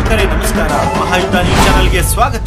ವೀಕ್ಷಕರೇ ನಮಸ್ಕಾರ ಮಹಾಯುದ್ಧ ನ್ಯೂಸ್ ಚಾನೆಲ್ಗೆ ಸ್ವಾಗತ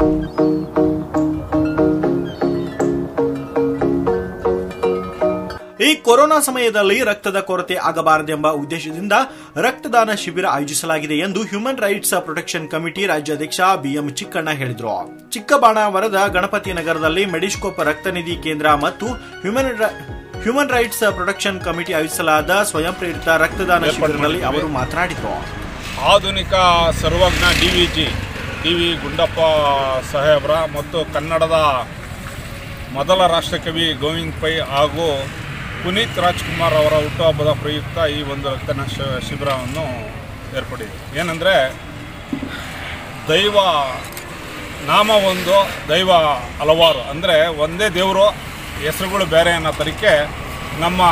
ಈ ಕೊರೋನಾ ಸಮಯದಲ್ಲಿ ರಕ್ತದ ಕೊರತೆ ಆಗಬಾರದೆಂಬ ಉದ್ದೇಶದಿಂದ ರಕ್ತದಾನ ಶಿಬಿರ ಆಯೋಜಿಸಲಾಗಿದೆ ಎಂದು ಹ್ಯೂಮನ್ ರೈಟ್ಸ್ ಪ್ರೊಟೆಕ್ಷನ್ ಕಮಿಟಿ ರಾಜ್ಯಾಧ್ಯಕ್ಷ ಬಿಎಂ ಚಿಕ್ಕಣ್ಣ ಹೇಳಿದರು ಚಿಕ್ಕಬಾಣಾವರದ ಗಣಪತಿ ನಗರದಲ್ಲಿ ಮೆಡಿಸ್ಕೋಪ್ ರಕ್ತನಿಧಿ ಕೇಂದ್ರ ಮತ್ತು ಹ್ಯೂಮನ್ ರ- ಹ್ಯೂಮನ್ ರೈಟ್ಸ್ ಪ್ರೊಟೆಕ್ಷನ್ ಕಮಿಟಿ ಆಯೋಜಿಸಲಾದ ಸ್ವಯಂ ಪ್ರೇರಿತ ರಕ್ತದಾನ ಶಿಬಿರದಲ್ಲಿ ಅವರು ಮಾತನಾಡಿದರು ಆಧುನಿಕ Sarvajna D V G D V Gundappa ಸಾಹೇಬ್ರ ಮತ್ತು ಕನ್ನಡದ ಮೊದಲ ರಾಷ್ಟ್ರಕವಿ ಗೋವಿಂದ್ ಪೈ ಹಾಗೂ ಪುನೀತ್ ರಾಜ್ಕುಮಾರ್ ಅವರ ಹುಟ್ಟುಹಬ್ಬದ ಪ್ರಯುಕ್ತ ಈ ಒಂದು ರಕ್ತದಾನ ಶಿ- ಶಿಬಿರವನ್ನು ಏರ್ಪಡಿದೆ ಏನಂದರೆ ದೈವ ನಾಮ ಒಂದು ದೈವ ಹಲವಾರು ಅಂದರೆ ಒಂದೇ ದೇವರು ಹೆಸರುಗಳು ಬೇರೆ ಅನ್ನೋ ತರೀಕೆ ನಮ್ಮ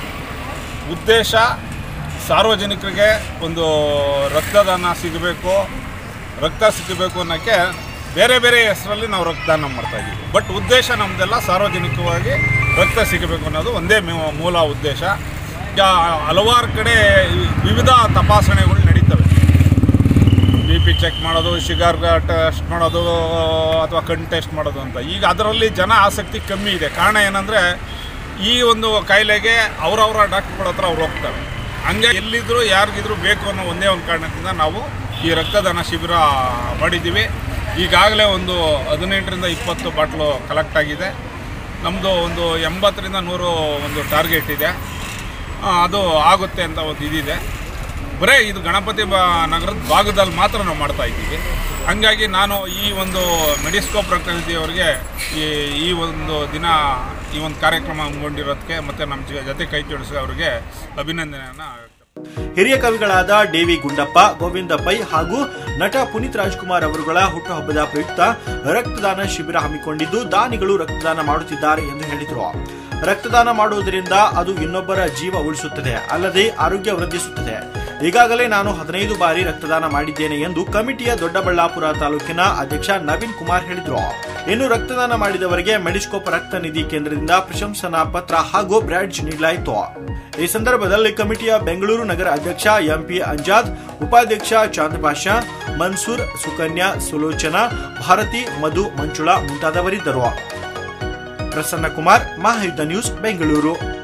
ಉದ್ದೇಶ ಸಾರ್ವಜನಿಕರಿಗೆ ಒಂದು ರಕ್ತದಾನ ಸಿಗಬೇಕು ರಕ್ತ ಸಿಗಬೇಕು ಅನ್ನೋಕ್ಕೆ ಬೇರೆ ಬೇರೆ ಹೆಸರಲ್ಲಿ ನಾವು ರಕ್ತದಾನ ಮಾಡ್ತಾ ಇದ್ದೀವಿ ಬಟ್ ಉದ್ದೇಶ ನಮ್ಮದೆಲ್ಲ ಸಾರ್ವಜನಿಕವಾಗಿ ರಕ್ತ ಸಿಗಬೇಕು ಅನ್ನೋದು ಒಂದೇ ಮೂ- ಮೂಲ ಉದ್ದೇಶ ಈಗ ಹಲವಾರು ಕಡೆ ವಿವಿಧ ತಪಾಸಣೆಗಳು ನಡೀತವೆ ಬಿ ಪಿ ಚೆಕ್ ಮಾಡೋದು ಶುಗರ್ ಟೆಸ್ಟ್ ಮಾಡೋದು ಅಥವಾ ಕಣ್ಣು ಟೆಸ್ಟ್ ಮಾಡೋದು ಅಂತ ಈಗ ಅದರಲ್ಲಿ ಜನ ಆಸಕ್ತಿ ಕಮ್ಮಿ ಇದೆ ಕಾರಣ ಏನಂದರೆ ಈ ಒಂದು ಕಾಯಿಲೆಗೆ ಅವರವರ ಡಾಕ್ಟ್ರುಗಳ ಹತ್ರ ಅವ್ರು ಹೋಗ್ತಾರೆ ಹಂಗೆ ಎಲ್ಲಿದ್ದರೂ ಯಾರಿಗಿದ್ರು ಬೇಕು ಅನ್ನೋ ಒಂದೇ ಒಂದು ಕಾರಣದಿಂದ ನಾವು ಈ ರಕ್ತದಾನ ಶಿಬಿರ ಮಾಡಿದ್ದೀವಿ ಈಗಾಗಲೇ ಒಂದು ಹದಿನೆಂಟರಿಂದ ಇಪ್ಪತ್ತು ಬಾಟ್ಲು ಕಲೆಕ್ಟ್ ಆಗಿದೆ ನಮ್ಮದು ಒಂದು ಎಂಬತ್ತರಿಂದ ನೂರು ಒಂದು ಟಾರ್ಗೆಟ್ ಇದೆ ಆ, ಅದು ಆಗುತ್ತೆ ಅಂತ ಒಂದು ಇದಿದೆ ಬರೇ ಇದು ಗಣಪತಿ ಬ ನಗರದ ಭಾಗದಲ್ಲಿ ಮಾತ್ರ ನಾವು ಮಾಡ್ತಾ ಇದ್ದೀವಿ ಹಂಗಾಗಿ ನಾನು ಈ ಒಂದು ಮೆಡಿಸ್ಕೋಪ್ ಪ್ರತಿನಿಧಿಯವರಿಗೆ ಈ ಈ ಒಂದು ದಿನ ಈ ಒಂದು ಕಾರ್ಯಕ್ರಮ ಹಮ್ಮಿಕೊಂಡಿರೋದಕ್ಕೆ ಮತ್ತು ನಮ್ಮ ಜ- ಜೊತೆ ಕೈ ಜೋಡಿಸಿ ಅವರಿಗೆ ಅಭಿನಂದನೆಯನ್ನು ಹಿರಿಯ ಕವಿಗಳಾದ ಡಿವಿ ಗುಂಡಪ್ಪ ಗೋವಿಂದ ಪೈ ಹಾಗೂ ನಟ ಪುನೀತ್ ರಾಜ್ಕುಮಾರ್ ಅವರುಗಳ ಹುಟ್ಟುಹಬ್ಬದ ಪ್ರಯುಕ್ತ ರಕ್ತದಾನ ಶಿಬಿರ ಹಮ್ಮಿಕೊಂಡಿದ್ದು ದಾನಿಗಳು ರಕ್ತದಾನ ಮಾಡುತ್ತಿದ್ದಾರೆ ಎಂದು ಹೇಳಿದರು ರಕ್ತದಾನ ಮಾಡುವುದರಿಂದ ಅದು ಇನ್ನೊಬ್ಬರ ಜೀವ ಉಳಿಸುತ್ತದೆ ಅಲ್ಲದೆ ಆರೋಗ್ಯ ವೃದ್ಧಿಸುತ್ತದೆ ಈಗಾಗಲೇ ನಾನು ಹದಿನೈದು ಬಾರಿ ರಕ್ತದಾನ ಮಾಡಿದ್ದೇನೆ ಎಂದು ಕಮಿಟಿಯ ದೊಡ್ಡಬಳ್ಳಾಪುರ ತಾಲೂಕಿನ ಅಧ್ಯಕ್ಷ ನವೀನ್ ಕುಮಾರ್ ಹೇಳಿದರು ಇನ್ನು ರಕ್ತದಾನ ಮಾಡಿದವರಿಗೆ ಮೆಡಿಸ್ಕೋಪ್ ರಕ್ತ ನಿಧಿ ಕೇಂದ್ರದಿಂದ ಪ್ರಶಂಸನಾ ಪತ್ರ ಹಾಗೂ ಬ್ರ್ಯಾಡ್ಜ್ ನೀಡಲಾಯಿತು ಈ ಸಂದರ್ಭದಲ್ಲಿ ಕಮಿಟಿಯ ಬೆಂಗಳೂರು ನಗರ ಅಧ್ಯಕ್ಷ ಎಂಪಿ ಅಂಜಾದ್ ಉಪಾಧ್ಯಕ್ಷ ಚಾಂದ್ ಪಾಷಾ ಮನ್ಸೂರ್ ಸುಕನ್ಯಾ ಸುಲೋಚನಾ ಭಾರತಿ ಮಧು ಮಂಜುಳಾ ಮುಂತಾದವರಿದ್ದರು ಪ್ರಸನ್ನ ಕುಮಾರ್ ಮಹಾಯುದ್ಧ ನ್ಯೂಸ್ ಬೆಂಗಳೂರು